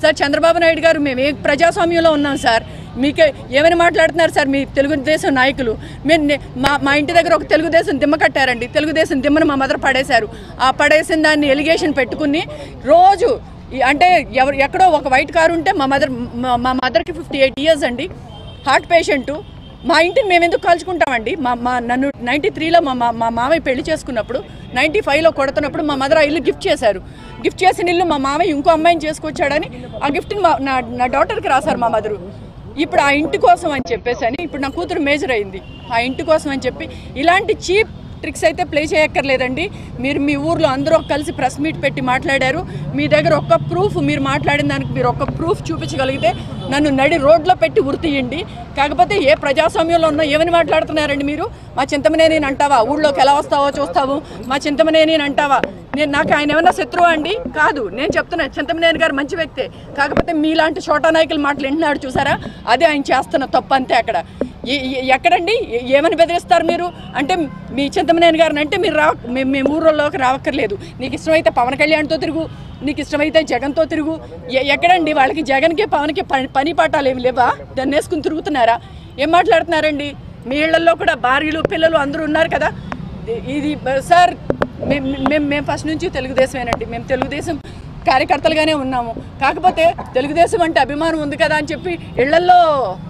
Sir Chandrababu Naidu గారు మేము ఏ ప్రజాస్వామ్యంలో ఉన్నాం సార్ మీకే ఏమని మాట్లాడుతున్నారు సార్ మీ తెలుగుదేశం నాయకులు మేము నే- మా మా ఇంటి దగ్గర ఒక తెలుగుదేశం దిమ్మ కట్టారండి తెలుగుదేశం దిమ్మను మా మదర్ పడేశారు ఆ పడేసిన దాన్ని ఎలిగేషన్ పెట్టుకుని రోజు ఈ- అంటే ఎవరు ఎక్కడో ఒక వైట్ కారు ఉంటే మా మదర్ మా- మా మదర్కి ఫిఫ్టీ ఎయిట్ ఇయర్స్ అండి హార్ట్ పేషెంటు మా ఇంటిని మేము ఎందుకు కాల్చుకుంటామండి మా మా నన్ను నైంటీ త్రీలో మా మా మా మామయ్య పెళ్లి చేసుకున్నప్పుడు నైంటీ ఫైవ్లో కొడుతున్నప్పుడు మా మదర్ ఆ ఇల్లు గిఫ్ట్ చేశారు గిఫ్ట్ చేసిన ఇల్లు మా మామయ్య ఇంకో అమ్మాయిని చేసుకొచ్చాడని ఆ గిఫ్ట్ని మా నా నా డాటర్కి రాశారు మా మదరు ఇప్పుడు ఆ ఇంటి కోసం అని చెప్పేసి అని ఇప్పుడు నా కూతురు మేజర్ అయింది ఆ ఇంటి కోసం అని చెప్పి ఇలాంటి చీప్ ట్రిక్స్ అయితే ప్లే చేయక్కర్లేదండి మీరు మీ ఊర్లో అందరూ కలిసి ప్రెస్ మీట్ పెట్టి మాట్లాడారు మీ దగ్గర ఒక్క ప్రూఫ్ మీరు మాట్లాడిన దానికి మీరు ఒక్క ప్రూఫ్ చూపించగలిగితే నన్ను నడి రోడ్లో పెట్టి ఉరితీయండి కాకపోతే ఏ ప్రజాస్వామ్యంలో ఉన్నా ఏమని మాట్లాడుతున్నారండి మీరు మా చింతమనేని అంటావా ఊళ్ళోకి ఎలా వస్తావో చూస్తావు మా చింతమనేని అంటావా నేను నాకు ఆయన ఏమన్నా శత్రువా అండి కాదు నేను చెప్తున్నా చింతమనేని గారు మంచి వ్యక్తే కాకపోతే మీలాంటి చోటా నాయకుల మాటలు వింటున్నాడు చూసారా అదే ఆయన చేస్తున్న తప్పు అంతే అక్కడ ఏ- ఏ- ఎక్కడండి ఏ- ఏమని బెదిరిస్తారు మీరు అంటే మీ చింతమనేని గారిని అంటే మీరు రా మేము మేము ఊర్లోకి రావక్కర్లేదు నీకు ఇష్టమైతే పవన్ కళ్యాణ్తో తిరుగు నీకు ఇష్టమైతే జగన్తో తిరుగు ఎ- ఎక్కడండి వాళ్ళకి జగన్కి పవన్కి పని పని పాఠాలు ఏమి లేవా దాన్ని వేసుకుని తిరుగుతున్నారా ఏం మాట్లాడుతున్నారండి మీ ఇళ్లలో కూడా భార్యలు పిల్లలు అందరూ ఉన్నారు కదా ఇ- ఇది బ- సార్ మేము మేము మేము ఫస్ట్ నుంచి తెలుగుదేశమేనండి మేము తెలుగుదేశం కార్యకర్తలుగానే ఉన్నాము కాకపోతే తెలుగుదేశం అంటే అభిమానం ఉంది కదా అని చెప్పి ఇళ్లల్లో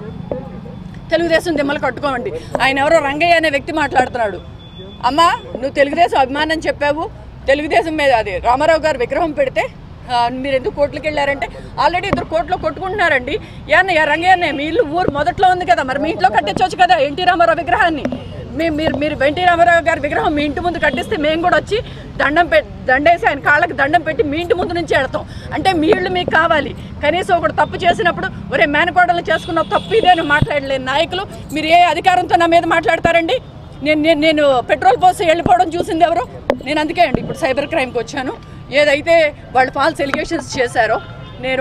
తెలుగుదేశం దిమ్మలు కట్టుకోమండి ఆయన ఎవరో రంగయ్య అనే వ్యక్తి మాట్లాడుతున్నాడు అమ్మా నువ్వు తెలుగుదేశం అభిమానం చెప్పావు తెలుగుదేశం మీద అది రామారావు గారు విగ్రహం పెడితే ఆ, మీరు ఎందుకు కోర్టులకు వెళ్ళారంటే ఆల్రెడీ ఇద్దరు కోర్టులో కొట్టుకుంటున్నారండి ఏమన్నా రంగయ్య అన్నయ్య మీ ఇల్లు ఊరు మొదట్లో ఉంది కదా మరి మీ ఇంట్లో కట్టించవచ్చు కదా ఎన్టీ రామారావు విగ్రహాన్ని మీ- మీరు మీరు ఎన్టీ రామారావు గారి విగ్రహం మీ ఇంటి ముందు కట్టిస్తే మేము కూడా వచ్చి దండం పె దండేసి ఆయన కాళ్ళకి దండం పెట్టి మీ ఇంటి ముందు నుంచి వెళ్తాం అంటే మీ ఇళ్ళు మీకు కావాలి కనీసం ఒకడు తప్పు చేసినప్పుడు ఒరే మేనకోడలు చేసుకున్న తప్పు ఇదే అని మాట్లాడలేని నాయకులు మీరు ఏ అధికారంతో నా మీద మాట్లాడతారండి నేను నేను నేను పెట్రోల్ పోసి వెళ్ళిపోవడం చూసింది ఎవరు నేను అందుకే అండి ఇప్పుడు సైబర్ క్రైమ్కి వచ్చాను ఏదైతే వాళ్ళు ఫాల్స్ ఎలిగేషన్స్ చేశారో నేను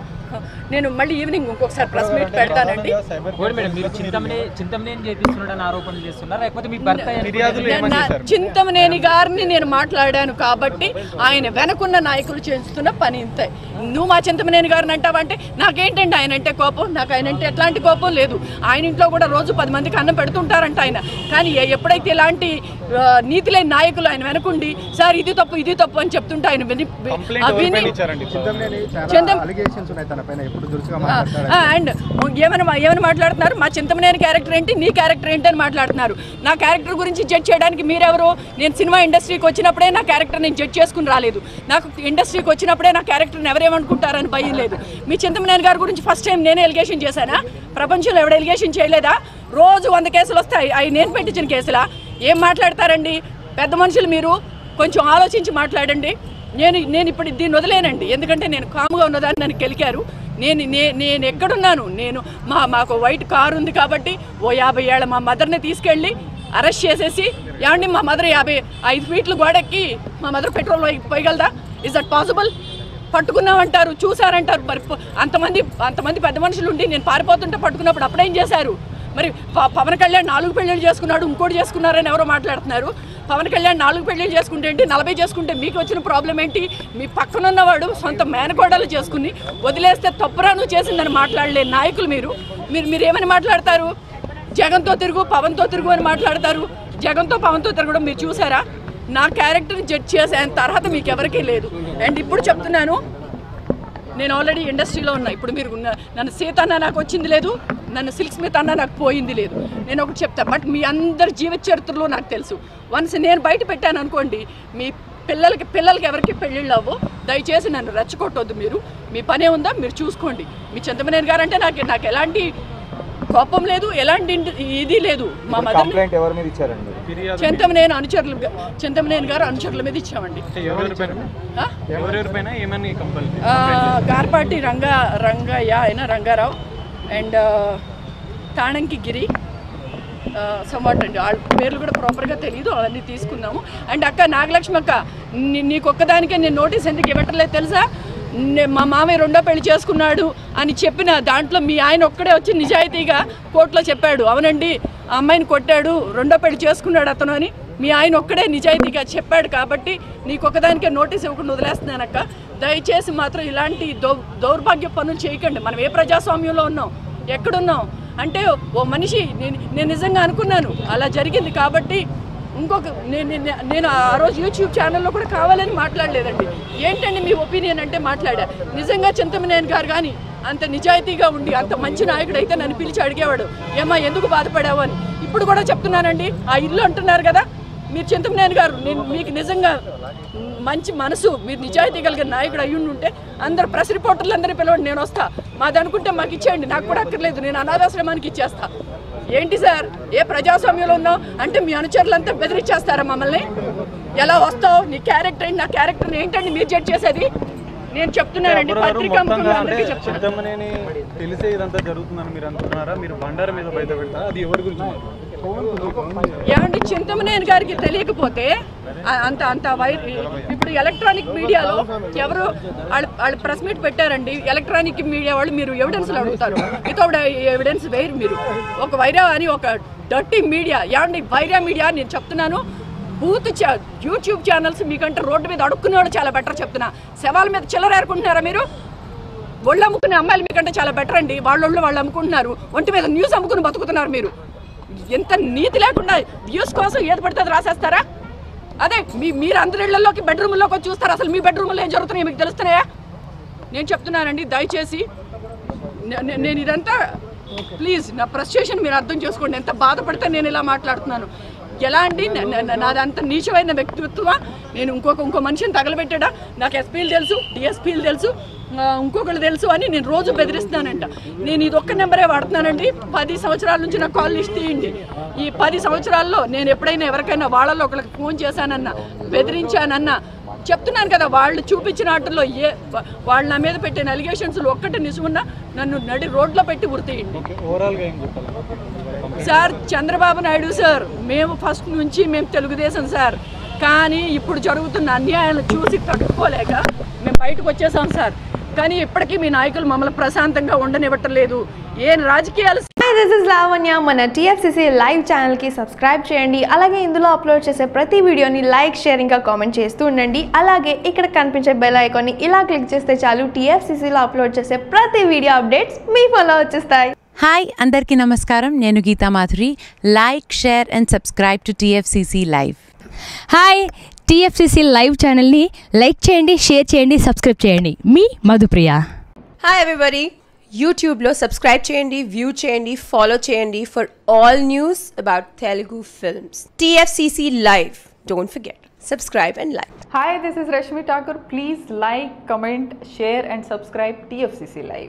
నేను మళ్ళీ ఈవినింగ్ ఇంకొకసారి ప్రెస్ మీట్ పెడతానండి ఓడి మేడం మీరు చింతమనే చింతమనేని చేపిస్తున్నాడని ఆరోపణలు చేస్తున్నారా లేకపోతే మీ భర్త నేను నా చింతమనేని గారిని నేను మాట్లాడాను కాబట్టి ఆయన వెనకున్న నాయకులు చేస్తున్న పని ఇంతే నువ్వు మా చింతమనేని గారిని అంటావంటే నాకేంటండి ఆయన అంటే కోపం నాకు ఆయన అంటే ఎట్లాంటి కోపం లేదు ఆయన ఇంట్లో కూడా రోజు పది మందికి అన్నం పెడుతుంటారంట ఆయన కానీ ఎ- ఎప్పుడైతే ఇలాంటి ఆ, నీతి లేని నాయకులు ఆయన వెనకుండి సార్ ఇది తప్పు ఇది తప్పు అని చెప్తుంటే ఆయన విని ఆ విని చింతమనేని చాలా చింతం- అలిగేషన్స్ ఉన్నాయి తన పైన ఎప్పుడు దురుసుగా మాట్లాడతాడు అండ్ ఏమని ఏమని మాట్లాడుతున్నారు మా చింతమనేని క్యారెక్టర్ ఏంటి నీ క్యారెక్టర్ ఏంటి అని మాట్లాడుతున్నారు నా క్యారెక్టర్ గురించి జడ్జ్ చేయడానికి మీరెవరు నేను సినిమా ఇండస్ట్రీకి వచ్చినప్పుడే నా క్యారెక్టర్ నేను జడ్జ్ చేసుకుని రాలేదు నాకు ఇండస్ట్రీకి వచ్చినప్పుడే నా క్యారెక్టర్ని ఎవరేమనుకుంటారని భయం లేదు మీ చింతమనేని గారి గురించి ఫస్ట్ టైం నేనే ఎలిగేషన్ చేశానా ప్రపంచంలో ఎవడ ఎలిగేషన్ చేయలేదా రోజు వంద కేసులు వస్తాయి అవి నేను పెట్టించిన కేసులా ఏం మాట్లాడతారండి పెద్ద మనుషులు మీరు కొంచెం ఆలోచించి మాట్లాడండి నేను నేను ఇప్పుడు దీన్ని వదిలేనండి ఎందుకంటే నేను కాముగా ఉన్నదాన్ని నన్ను కెలికారు నేను నే నేను ఎక్కడున్నాను నేను మా మాకు వైట్ కారు ఉంది కాబట్టి ఓ యాభై ఏళ్ళ మా మదర్ని తీసుకెళ్ళి అరెస్ట్ చేసేసి ఏమండి మా మదర్ యాభై ఐదు ఫీట్లు గోడెక్కి మా మదర్ పెట్రోల్ పోయి- పోయగలదా ఇస్ దట్ పాసిబుల్ పట్టుకున్నామంటారు చూసారంటారు మరి ప- అంతమంది అంతమంది పెద్ద మనుషులు ఉండి నేను పారిపోతుంటే పట్టుకున్నప్పుడు అప్పుడేం చేశారు మరి ప- పవన్ కళ్యాణ్ నాలుగు పెళ్ళిళ్ళు చేసుకున్నాడు ఇంకోటి చేసుకున్నారని ఎవరో మాట్లాడుతున్నారు పవన్ కళ్యాణ్ నాలుగు పెళ్ళిళ్ళు చేసుకుంటే ఏంటి నలభై చేసుకుంటే మీకు వచ్చిన ప్రాబ్లం ఏంటి మీ పక్కన ఉన్నవాడు సొంత మేనకోడలు చేసుకుని వదిలేస్తే తప్పురాను చేసిందని మాట్లాడలే నాయకులు మీరు మీరు మీరు ఏమని మాట్లాడతారు జగన్తో తిరుగు పవన్తో తిరుగు అని మాట్లాడతారు జగన్తో పవన్తో తిరగడం మీరు చూసారా నా క్యారెక్టర్ని జడ్జ్ చేసే అంత అర్హత మీకు ఎవరికీ లేదు అండ్ ఇప్పుడు చెప్తున్నాను నేను ఆల్రెడీ ఇండస్ట్రీలో ఉన్నా ఇప్పుడు మీరు ఉన్న- నన్ను సీత అన్న నాకు వచ్చింది లేదు నన్ను సిల్క్ స్మిత్ అన్న నాకు పోయింది లేదు నేను ఒకటి చెప్తా బట్ మీ అందరి జీవిత చరిత్రలో నాకు తెలుసు వన్స్ నేను బయట పెట్టాను అనుకోండి మీ పిల్లలకి పిల్లలకి ఎవరికి పెళ్ళిళ్ళు అవ్వు దయచేసి నన్ను రెచ్చగొట్టొద్దు మీరు మీ పనే ఉందా మీరు చూసుకోండి మీ చింతమనేని గారు అంటే నాకు నాకు ఎలాంటి కోపం లేదు ఎలాంటి ఇంటి- ఇది లేదు మా మదర్ కంప్లైంట్ ఎవరి మీద ఇచ్చారండి చింతమనేని అనుచరులు చింతమనేని గారు అనుచరుల మీద ఇచ్చామండి ఎవరెవరిపైన ఆ? ఎవరెవరిపైన ఏమని కంపల్ ఆ, గార్పాటి రంగా రంగయ్య ఆయన రంగారావు అండ్ తాణంకి గిరి సమ్వాట్ అండి వాళ్ళ పేర్లు కూడా ప్రాపర్గా తెలియదు అవన్నీ తీసుకున్నాము అండ్ అక్క నాగలక్ష్మి అక్క నీ- నీకు ఒక్కదానికే నేను నోటీస్ ఎందుకు ఇవ్వట్లేదు తెలుసా నే- మా మామయ్య రెండో పెళ్లి చేసుకున్నాడు అని చెప్పిన దాంట్లో మీ ఆయన ఒక్కడే వచ్చి నిజాయితీగా కోర్టులో చెప్పాడు అవునండి ఆ అమ్మాయిని కొట్టాడు రెండో పెళ్లి చేసుకున్నాడు అతను అని మీ ఆయన ఒక్కడే నిజాయితీగా చెప్పాడు కాబట్టి నీకు ఒకదానికే నోటీస్ ఇవ్వకుండా వదిలేస్తున్నానక్క దయచేసి మాత్రం ఇలాంటి దౌ దౌర్భాగ్య పనులు చేయకండి మనం ఏ ప్రజాస్వామ్యంలో ఉన్నాం ఎక్కడున్నాం అంటే ఓ మనిషి నేను నేను నిజంగా అనుకున్నాను అలా జరిగింది కాబట్టి ఇంకొక నేను నేను- నేను ఆ రోజు యూట్యూబ్ ఛానల్లో కూడా కావాలని మాట్లాడలేదండి ఏంటండి మీ ఒపీనియన్ అంటే మాట్లాడా నిజంగా చింతమనేని గారు కానీ అంత నిజాయితీగా ఉండి అంత మంచి నాయకుడు అయితే నన్ను పిలిచి అడిగేవాడు ఏమా ఎందుకు బాధపడావు అని ఇప్పుడు కూడా చెప్తున్నానండి ఆ ఇల్లు అంటున్నారు కదా మీరు చింతమనేని గారు నేను మీకు నిజంగా మంచి మనసు మీరు నిజాయితీ కలిగిన నాయకుడు అయ్యి ఉంటే అందరు ప్రెస్ రిపోర్టర్లు అందరినీ పిలవండి నేను వస్తా మాది అనుకుంటే మాకు ఇచ్చేయండి నాకు కూడా అక్కర్లేదు నేను అనాథాశ్రమానికి ఇచ్చేస్తా ఏంటి సార్ ఏ ప్రజాస్వామ్యంలో ఉన్నావు అంటే మీ అనుచరులంతా బెదిరించేస్తారా మమ్మల్ని ఎలా వస్తావు నీ క్యారెక్టర్ ఏంటి నా క్యారెక్టర్ ఏంటండి మీరు జడ్జ్ చేసేది నేను చెప్తున్నానండి ఎవరెవరు పత్రికా మొత్తంగా ముఖంగా అంటే అందరికీ చెప్తున్నా చింతమనేని తెలిసే ఇదంతా జరుగుతుందని మీరు అనుకుంటున్నారా మీరు బండారం మీద బయట పెడతారా అది ఎవరి గురించి ఏమండి చింతమనేని గారికి తెలియకపోతే ఆ- అంత అంత వై ఇప్పుడు ఎలక్ట్రానిక్ మీడియాలో ఎవరు వాళ్ళు వాళ్ళు ప్రెస్ మీట్ పెట్టారండి ఎలక్ట్రానిక్ మీడియా వాళ్ళు మీరు ఎవిడెన్స్లు అడుగుతారు వితౌట్ ఎవిడెన్స్ వేరు మీరు ఒక వైరా అని ఒక డర్టీ మీడియా ఏమండి వైరా మీడియా నేను చెప్తున్నాను బూత్ చా- యూట్యూబ్ ఛానల్స్ మీకంటే రోడ్డు మీద అడుక్కునేవాడు చాలా బెటర్ చెప్తున్నా శవాల మీద చిల్లర ఏరుకుంటున్నారా మీరు ఒళ్ళు అమ్ముకునే అమ్మాయిలు మీకంటే చాలా బెటర్ అండి వాళ్ళొళ్ళు వాళ్ళు అమ్ముకుంటున్నారు ఒంటి మీద న్యూస్ అమ్ముకుని బతుకుతున్నారు మీరు ఎంత నీతి లేకుండా వ్యూస్ కోసం ఏది పడితే అది రాసేస్తారా అదే మీ మీరు అందరి ఇళ్లలోకి బెడ్రూమ్లోకి వచ్చి చూస్తారు అసలు మీ బెడ్రూమ్లో ఏం జరుగుతున్నాయో మీకు తెలుస్తున్నాయా నేను చెప్తున్నానండి దయచేసి నే- నే- నేను ఇదంతా ప్లీజ్ నా ఫ్రస్ట్రేషన్ మీరు అర్థం చేసుకోండి ఎంత బాధపడితే నేను ఇలా మాట్లాడుతున్నాను ఎలా అండి న- న- న- నాది అంత నీచమైన వ్యక్తిత్వమా నేను ఇంకొక ఇంకో మనిషిని తగలబెట్టాడా నాకు ఎస్పీలు తెలుసు డిఎస్పీలు తెలుసు ఆ, ఇంకొకళ్ళు తెలుసు అని నేను రోజు బెదిరిస్తున్నానంట నేను ఇది ఒక్క నెంబరే వాడుతున్నానండి పది సంవత్సరాల నుంచి నా కాల్ లిస్ట్ తీయండి ఈ పది సంవత్సరాల్లో నేను ఎప్పుడైనా ఎవరికైనా వాళ్ళలో ఒకరికి ఫోన్ చేశానన్నా బెదిరించానన్నా చెప్తున్నాను కదా వాళ్ళు చూపించిన ఆటల్లో ఏ వా- వాళ్ళు నా మీద పెట్టిన అలిగేషన్స్ ఒక్కటి నిజమున్నా నన్ను నడి రోడ్లో పెట్టి ఉరితీయండి ఓవరాల్గా ఏం చెప్పాలి సార్ చంద్రబాబు నాయుడు సార్ మేము ఫస్ట్ నుంచి మేము తెలుగుదేశం సార్ కానీ ఇప్పుడు జరుగుతున్న అన్యాయాలను చూసి తట్టుకోలేక మేము బయటకు వచ్చేసాం సార్ కానీ ఇప్పటికీ మీ నాయకులు మమ్మల్ని ప్రశాంతంగా ఉండనివ్వటం లేదు ఏ రాజకీయాలు హాయ్ దిస్ ఇస్ లావణ్య మన టీఎఫ్సిసి లైవ్ ఛానల్కి సబ్స్క్రైబ్ చేయండి అలాగే ఇందులో అప్లోడ్ చేసే ప్రతి వీడియోని లైక్ షేర్ ఇంకా కామెంట్ చేస్తూ ఉండండి అలాగే ఇక్కడ కనిపించే బెల్ ఐకాన్ని ఇలా క్లిక్ చేస్తే చాలు టీఎఫ్సిసిలో అప్లోడ్ చేసే ప్రతి వీడియో అప్డేట్స్ మీ ఫోన్లో వచ్చేస్తాయి హాయ్ అందరికీ నమస్కారం నేను Geetha Madhuri like share and subscribe to TFCC live hi TFCC live ఛానల్ని లైక్ చేయండి షేర్ చేయండి సబ్స్క్రైబ్ చేయండి మీ మధుప్రియ హాయ్ ఎవ్రీబడి యూట్యూబ్లో సబ్స్క్రైబ్ చేయండి వ్యూ చేయండి ఫాలో చేయండి for all news about Telugu films TFCC live don't forget subscribe and like Hi, this is Rashmi Thakur. Please like, comment, share, and subscribe TFCC Live.